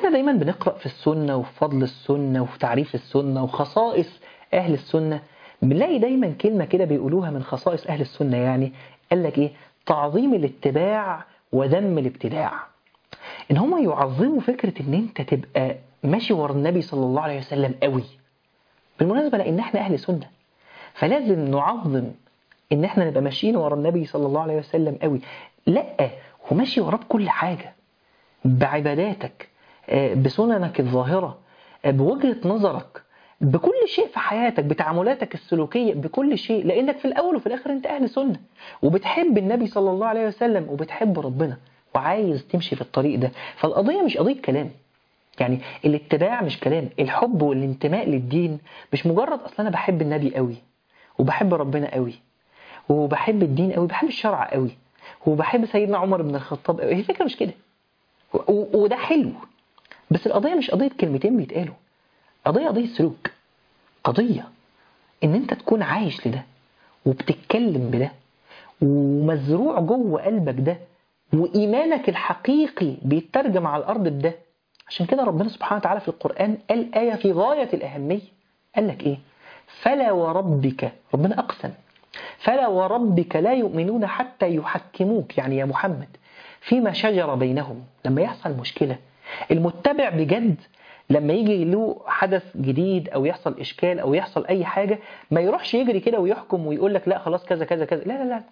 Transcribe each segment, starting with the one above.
واحنا دايما بنقرأ في السنة وفي فضل السنة وفي تعريف السنة وخصائص أهل السنة بنلاقي دايما كلمة كده بيقولوها من خصائص أهل السنة يعني قال لك إيه تعظيم الاتباع وذم الابتداع إن هم يعظموا فكرة إن أنت تبقى ماشي ورا النبي صلى الله عليه وسلم قوي بالمناسبة لأن احنا أهل سنة فلازم نعظم إن احنا نبقى ماشيين ورا النبي صلى الله عليه وسلم قوي لا هو ماشي وراه بكل حاجة بعباداتك بسننك الظاهرة بوجهة نظرك بكل شيء في حياتك بتعاملاتك السلوكية بكل شيء لأنك في الأول وفي الآخر أنت أهل سنة وبتحب النبي صلى الله عليه وسلم وبتحب ربنا وعايز تمشي في الطريق ده فالقضية مش قضية كلام يعني الاتباع مش كلام الحب والانتماء للدين مش مجرد أصلا أنا بحب النبي قوي وبحب ربنا قوي وبحب الدين قوي بحب الشرع قوي وبحب سيدنا عمر بن الخطاب قوي هي الفكرة مش كده وده حلو بس القضية مش قضية كلمتين بيتقالوا قضية قضية سلوك قضية ان انت تكون عايش لده وبتتكلم بده ومزروع جوه قلبك ده وإيمانك الحقيقي بيترجم على الأرض بده عشان كده ربنا سبحانه وتعالى في القرآن قال آية في غاية الأهمية قال لك إيه فلا وربك ربنا أقسم فلا وربك لا يؤمنون حتى يحكموك يعني يا محمد فيما شجر بينهم لما يحصل مشكلة المتبع بجد لما يجي له حدث جديد او يحصل اشكال او يحصل اي حاجه ما يروحش يجري كده ويحكم ويقول لك لا خلاص كذا كذا كذا لا لا لا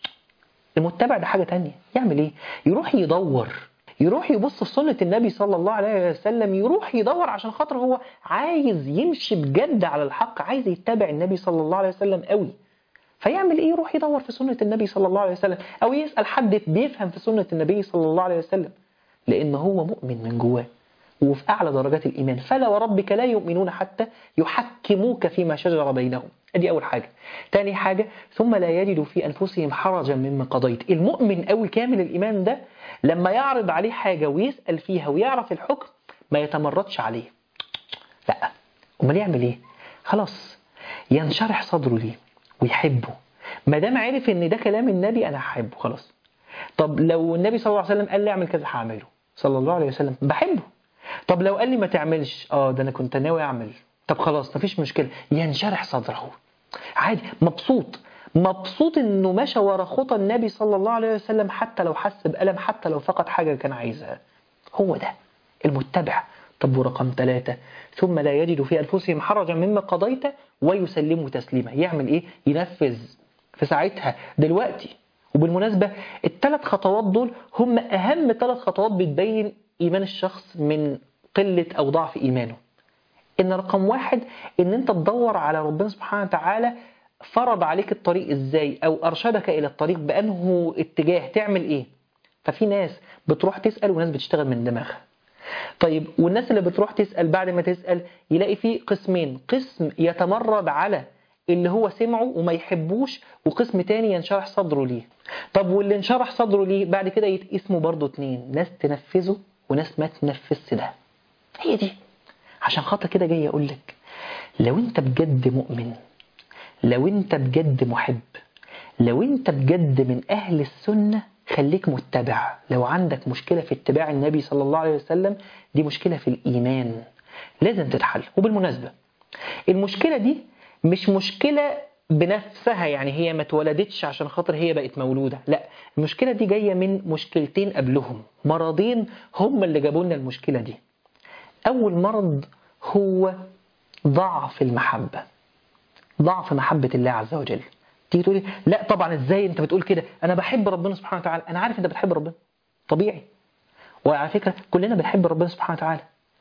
المتبع ده حاجه تانية يعمل ايه يروح يدور يروح يبص في سنه النبي صلى الله عليه وسلم يروح يدور عشان خاطر هو عايز يمشي بجد على الحق عايز يتبع النبي صلى الله عليه وسلم قوي فيعمل ايه يروح يدور في سنه النبي صلى الله عليه وسلم او يسال حد بيفهم في سنه النبي صلى الله عليه وسلم لان هو مؤمن من جواه وفي أعلى درجات الإيمان فلا وربك لا يؤمنون حتى يحكموك فيما شجر بينهم ادي أول حاجة تاني حاجة ثم لا يجدوا في أنفسهم حرجا مما قضيت المؤمن قوي كامل الإيمان ده لما يعرض عليه حاجة ويسأل فيها ويعرف الحكم ما يتمردش عليه لا أمال يعمل إيه خلاص ينشرح صدره ليه ويحبه ما دام عرف ان ده كلام النبي انا هحبه خلاص طب لو النبي صلى الله عليه وسلم قال لي اعمل كذا هعمله صلى الله عليه وسلم بحبه طب لو قال لي ما تعملش اه ده انا كنت ناوي اعمل طب خلاص مفيش مشكله ينشرح صدره عادي مبسوط مبسوط انه مشى ورا خطى النبي صلى الله عليه وسلم حتى لو حس بألم حتى لو فقد حاجه كان عايزها هو ده المتبع طب ورقم ثلاثة ثم لا يجد في أنفسهم حرجا مما قضيت ويسلموا تسليما يعمل إيه؟ ينفذ في ساعتها دلوقتي وبالمناسبة الثلاث خطوات دول هم أهم ثلاث خطوات بتبين إيمان الشخص من قلة أو ضعف إيمانه إن رقم واحد إن أنت تدور على ربنا سبحانه وتعالى فرض عليك الطريق إزاي أو أرشدك إلى الطريق بأنه اتجاه تعمل إيه ففي ناس بتروح تسأل وناس بتشتغل من دماغها طيب والناس اللي بتروح تسأل بعد ما تسأل يلاقي فيه قسمين قسم يتمرد على اللي هو سمعه وما يحبوش وقسم تاني ينشرح صدره ليه طب واللي انشرح صدره ليه بعد كده يتقسموا برضه اتنين ناس تنفذه وناس ما تنفذش ده هي دي عشان خاطر كده جاي اقول لك لو انت بجد مؤمن لو انت بجد محب لو انت بجد من اهل السنه خليك متبع لو عندك مشكلة في اتباع النبي صلى الله عليه وسلم دي مشكلة في الإيمان لازم تتحل وبالمناسبة المشكلة دي مش مشكلة بنفسها يعني هي ما اتولدتش عشان خاطر هي بقت مولودة لا المشكلة دي جاية من مشكلتين قبلهم مرضين هم اللي جابوا لنا المشكلة دي أول مرض هو ضعف المحبة ضعف محبة الله عز وجل تيجي تقولي لا طبعا ازاي انت بتقول كده انا بحب ربنا سبحانه وتعالى انا عارف انت بتحب ربنا طبيعي وعلى فكره كلنا بنحب ربنا سبحانه وتعالى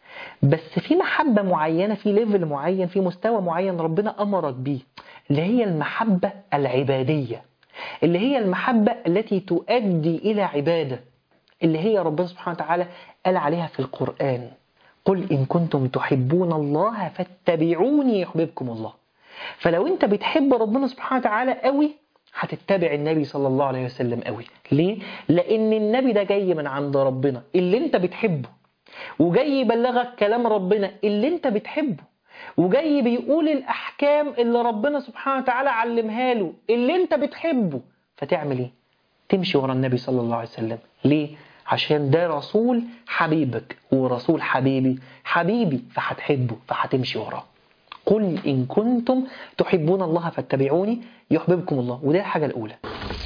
بس في محبه معينه في ليفل معين في مستوى معين ربنا امرك بيه اللي هي المحبه العباديه اللي هي المحبه التي تؤدي الى عباده اللي هي ربنا سبحانه وتعالى قال عليها في القران قل ان كنتم تحبون الله فاتبعوني يحببكم الله فلو انت بتحب ربنا سبحانه وتعالى قوي هتتبع النبي صلى الله عليه وسلم قوي ليه لان النبي ده جاي من عند ربنا اللي انت بتحبه وجاي يبلغك كلام ربنا اللي انت بتحبه وجاي بيقول الاحكام اللي ربنا سبحانه وتعالى علمها له اللي انت بتحبه فتعمل ايه تمشي ورا النبي صلى الله عليه وسلم ليه عشان ده رسول حبيبك ورسول حبيبي حبيبي فهتحبه فهتمشي وراه قل إن كنتم تحبون الله فاتبعوني يحببكم الله وده الحاجة الأولى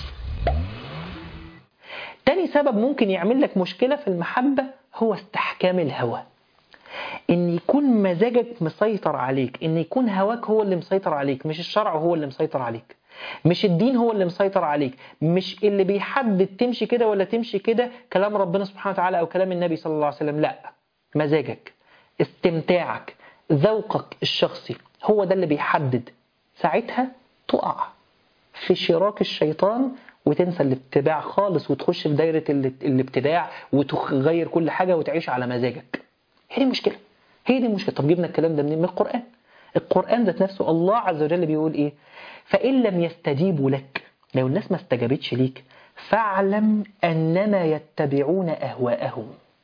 تاني سبب ممكن يعمل لك مشكلة في المحبة هو استحكام الهوى ان يكون مزاجك مسيطر عليك ان يكون هواك هو اللي مسيطر عليك مش الشرع هو اللي مسيطر عليك مش الدين هو اللي مسيطر عليك مش اللي بيحدد تمشي كده ولا تمشي كده كلام ربنا سبحانه وتعالى او كلام النبي صلى الله عليه وسلم لا مزاجك استمتاعك ذوقك الشخصي هو ده اللي بيحدد ساعتها تقع في شراك الشيطان وتنسى الاتباع خالص وتخش في دايرة الابتداع وتغير كل حاجة وتعيش على مزاجك هي دي المشكلة هي دي المشكلة طب جبنا الكلام ده منين من القرآن القرآن ذات نفسه الله عز وجل بيقول إيه فإن لم يستجيبوا لك لو الناس ما استجابتش ليك فاعلم أنما يتبعون أهواءهم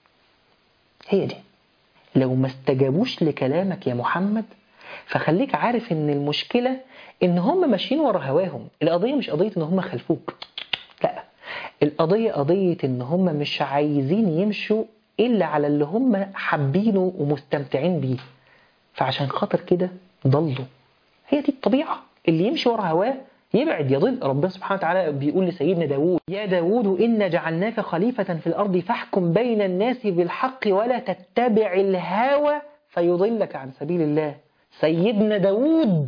هي دي لو ما استجابوش لكلامك يا محمد فخليك عارف ان المشكلة ان هم ماشيين ورا هواهم القضية مش قضية ان هم خلفوك لا القضية قضية ان هم مش عايزين يمشوا إلا على اللي هم حابينه ومستمتعين بيه فعشان خاطر كده ضلوا هي دي الطبيعة اللي يمشي ورا هواه يبعد يضل ربنا سبحانه وتعالى بيقول لسيدنا داود يا داود إن جعلناك خليفة في الأرض فاحكم بين الناس بالحق ولا تتبع الهوى فيضلك عن سبيل الله سيدنا داود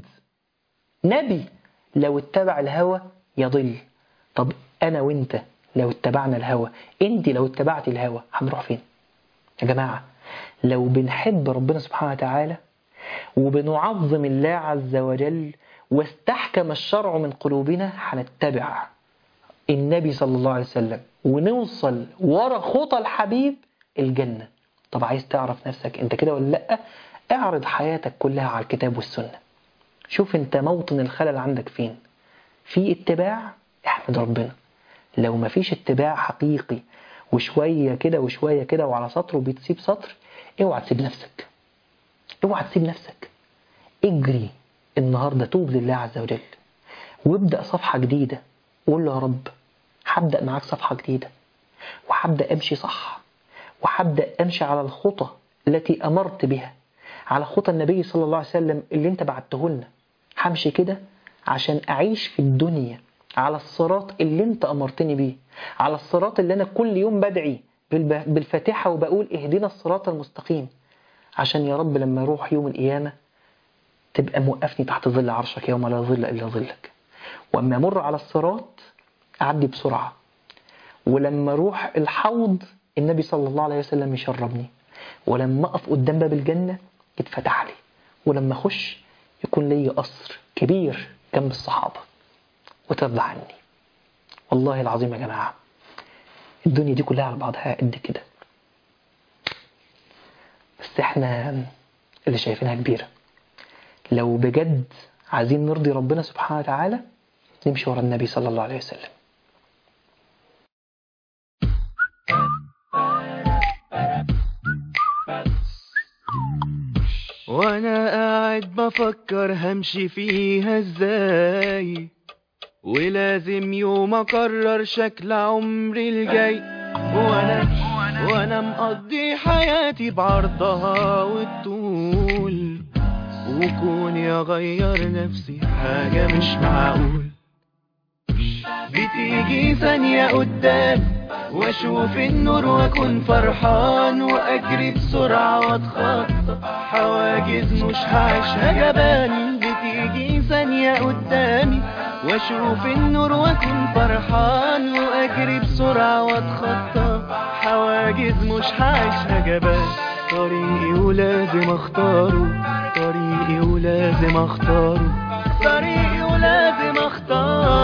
نبي لو اتبع الهوى يضل طب أنا وإنت لو اتبعنا الهوى انت لو اتبعت الهوى هنروح فين يا جماعة لو بنحب ربنا سبحانه وتعالى وبنعظم الله عز وجل واستحكم الشرع من قلوبنا هنتبع النبي صلى الله عليه وسلم ونوصل ورا خطى الحبيب الجنة طب عايز تعرف نفسك انت كده ولا لأ اعرض حياتك كلها على الكتاب والسنة شوف انت موطن الخلل عندك فين في اتباع احمد ربنا لو ما فيش اتباع حقيقي وشوية كده وشوية كده وعلى سطر وبتسيب سطر اوعى تسيب نفسك اوعى تسيب نفسك اجري النهاردة توب لله عز وجل وابدأ صفحة جديدة وقول له يا رب هبدأ معاك صفحة جديدة وهبدأ أمشي صح وهبدأ أمشي على الخطى التي أمرت بها على خطى النبي صلى الله عليه وسلم اللي انت بعته لنا همشي كده عشان أعيش في الدنيا على الصراط اللي انت أمرتني بيه على الصراط اللي أنا كل يوم بدعي بالفاتحة وبقول اهدنا الصراط المستقيم عشان يا رب لما أروح يوم القيامة تبقى موقفني تحت ظل عرشك يوم لا ظل إلا ظلك وأما أمر على الصراط أعدي بسرعة ولما أروح الحوض النبي صلى الله عليه وسلم يشربني ولما أقف قدام باب الجنة يتفتح لي ولما أخش يكون لي قصر كبير جنب الصحابة وترضى عني والله العظيم يا جماعة الدنيا دي كلها على بعضها قد كده بس احنا اللي شايفينها كبيرة لو بجد عايزين نرضي ربنا سبحانه وتعالى نمشي ورا النبي صلى الله عليه وسلم وانا قاعد بفكر همشي فيها ازاي ولازم يوم اقرر شكل عمري الجاي وانا وانا مقضي حياتي بعرضها والطول وكوني اغير نفسي حاجة مش معقول بتيجي ثانية قدام واشوف النور واكون فرحان واجري بسرعة واتخطى حواجز مش هعيشها جبان بتيجي ثانية قدامي واشوف النور واكون فرحان واجري بسرعة واتخطى حواجز مش هعيشها جبان طريقي ولازم اختاره طريقي ولازم اختاره طريقي ولازم اختاره